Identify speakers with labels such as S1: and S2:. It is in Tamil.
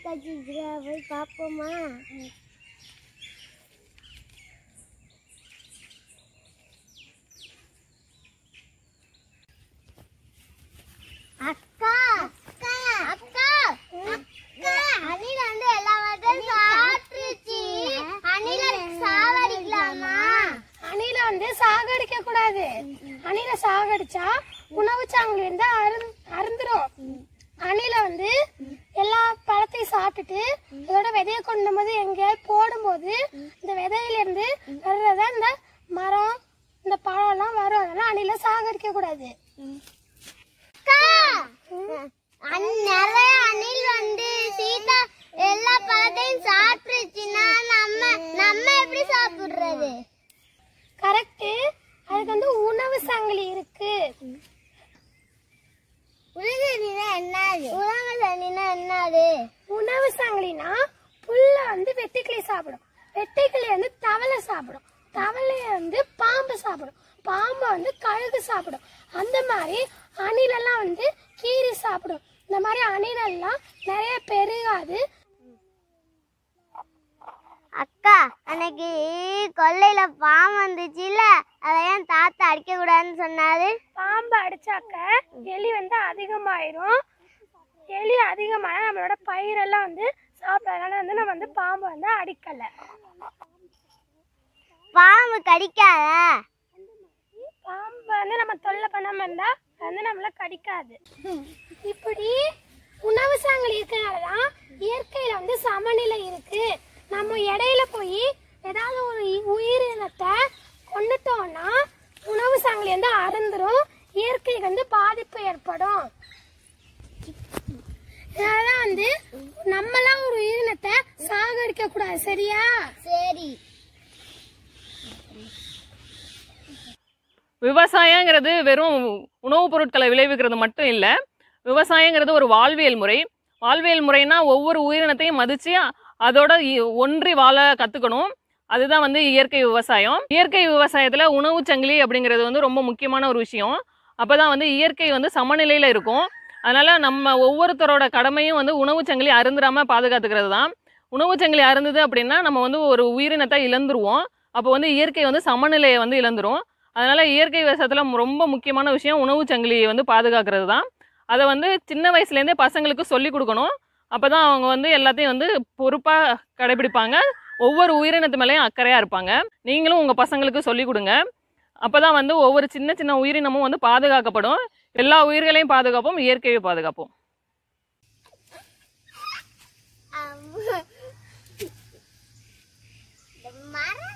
S1: கட்சிக்கிறா போய் பார்ப்போமா அக்கா அக்கா அக்கா அக்கா அணில வந்து எல்லா வாட்டையும் சாப்பிட்டுச்சு அணில சாவடிக்கலாமா
S2: அணில வந்து சாகடிக்க கூடாது அணில சாகடிச்சா உணவு சாங்கில இருந்து அருந் அருந்துரும் அணில வந்து எல்லா பழத்தையும் சாப்பிட்டுட்டு இதோட விதைய கொண்டு போது எங்கேயாவது போடும்போது இந்த விதையில இருந்து வர்றத இந்த மரம் இந்த பழம் எல்லாம் வரும் அதெல்லாம் அணில சாகடிக்க கூடாது
S1: அக்கா அன்- நிறைய அணில் வந்து சீதா எல்லா பழத்தையும் சாப்பிட்டுச்சுன்னா நம்ம நம்ம எப்படி சாப்பிடுறது
S2: கரெக்ட் அதுக்கு வந்து உணவு சங்கிலி இருக்கு
S1: உலகனினா என்னது உலக சனினா என்னது
S2: உணவு சங்கிலினா புல்ல வந்து வெட்டுக்கிளி சாப்பிடும் வெட்டுக்கிளி வந்து தவளை சாப்பிடும் தவளை வந்து பாம்பு சாப்பிடும் பாம்பு வந்து கழுகு சாப்பிடும் அந்த மாதிரி அணிலெல்லாம் வந்து கீரி சாப்பிடும் இந்த மாதிரி அணிலெல்லாம் நிறைய பெருகாது
S1: அக்கா அன்னைக்கு கொல்லையில பாம்பு வந்துச்சுல்ல அதை ஏன் தாத்தா அடிக்க கூடாதுன்னு சொன்னாரு
S2: பாம்பு அடிச்சாக்க எலி வந்து அதிகமாயிரும் எலி அதிகமான நம்மளோட பயிரெல்லாம் வந்து சாப்பிட்றதுனால வந்து நம்ம வந்து பாம்பு வந்து அடிக்கல
S1: பாம்பு கடிக்காத
S2: பாம்பு வந்து நம்ம தொல்லை பண்ணாம இருந்தா அது வந்து நம்மள கடிக்காது இப்படி உணவு சங்கிலி இருக்கனால தான் இயற்கையில வந்து சமநிலை இருக்கு நம்ம இடையில போய் ஏதாவது ஒரு இ- உயிரினத்தை கொண்டுட்டோம்னா உணவு சங்கிலி வந்து அருந்துரும் இயற்கைக்கு வந்து பாதிப்பு ஏற்படும் இதனாலதான் வந்து நம்மளாம் ஒரு உயிரினத்தை சாகடிக்க கூடாது சரியா
S1: சரி
S3: விவசாயங்கிறது வெறும் உணவுப் பொருட்களை விளைவிக்கிறது மட்டும் இல்லை விவசாயங்கிறது ஒரு வாழ்வியல் முறை வாழ்வியல் முறைனா ஒவ்வொரு உயிரினத்தையும் மதித்து அதோட இ- ஒன்றி வாழ கற்றுக்கணும் அதுதான் வந்து இயற்கை விவசாயம் இயற்கை விவசாயத்தில் உணவுச் சங்கிலி அப்படிங்கிறது வந்து ரொம்ப முக்கியமான ஒரு விஷயம் அப்போ தான் வந்து இயற்கை வந்து சமநிலையில் இருக்கும் அதனால் நம்ம ஒவ்வொருத்தரோட கடமையும் வந்து உணவுச் சங்கிலி அருந்துடாமல் பாதுகாத்துக்கிறது தான் உணவுச் சங்கிலி அருந்தது அப்படின்னா நம்ம வந்து ஒரு உயிரினத்தை இழந்துருவோம் அப்போ வந்து இயற்கை வந்து சமநிலையை வந்து இழந்துரும் அதனால் இயற்கை விவசாயத்தில் ரொம்ப முக்கியமான விஷயம் உணவுச் சங்கிலியை வந்து பாதுகாக்கிறது தான் அதை வந்து சின்ன வயசுலேருந்தே பசங்களுக்கு சொல்லி கொடுக்கணும் அப்போ தான் அவங்க வந்து எல்லாத்தையும் வந்து பொறுப்பாக கடைபிடிப்பாங்க ஒவ்வொரு உயிரினத்து மேலேயும் அக்கறையாக இருப்பாங்க நீங்களும் உங்கள் பசங்களுக்கு சொல்லிக் கொடுங்க அப்போ தான் வந்து ஒவ்வொரு சின்ன சின்ன உயிரினமும் வந்து பாதுகாக்கப்படும் எல்லா உயிர்களையும் பாதுகாப்போம் இயற்கையை பாதுகாப்போம்
S1: மரம்